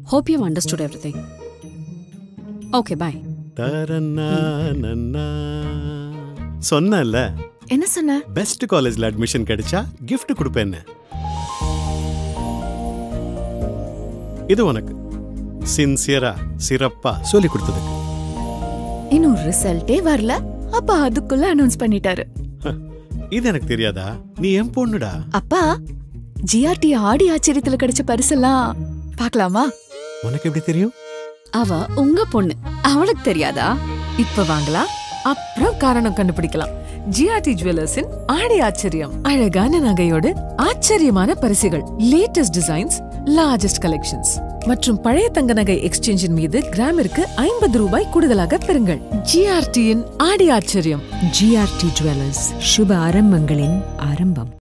Hope you've understood everything. Okay, bye. தரன்னா நன்னா சொன்னல என்ன சொன்ன பெஸ்ட் காலேஜ்ல அட்மிஷன் கிடைச்சா gift கொடுப்பேன்னு இது உனக்கு சின்சியரா சிறப்பா சொல்லி கொடுத்ததுக்கு இன்னும் ரிசல்ட்டே வரல அப்பா அதுக்குள்ள அனௌன்ஸ் பண்ணிட்டாரு இது எனக்கு தெரியாதா நீ என் பொண்ணுடா அப்பா ஜிஆர்டி ஆடி ஆச்சரியத்துல கிடைச்ச பரிசெல்லாம் பார்க்கலாமா உனக்கு எப்படி தெரியும் அவ உங்க பொண்ணு அவளுக்கு தெரியாதா இப்ப வாங்கலாம் அப்புறம் காரணம் கண்டுபிடிக்கலாம் ஜிஆர்டி ஜுவல்லர்ஸின் ஆடி ஆச்சரியம் அழகான நகையோடு ஆச்சரியமான பரிசுகள் லேட்டஸ்ட் டிசைன்ஸ் லார்ஜஸ்ட் கலெக்ஷன்ஸ் மற்றும் பழைய தங்க நகை எக்ஸ்சேஞ்சின் மீது கிராமிற்கு ஐம்பது ரூபாய் கூடுதலாக பெறுங்கள் ஜிஆர்டியின் ஆடி ஆச்சரியம் ஜிஆர்டி ஜுவல்லர்ஸ் சுப ஆரம்பங்களின் ஆரம்பம்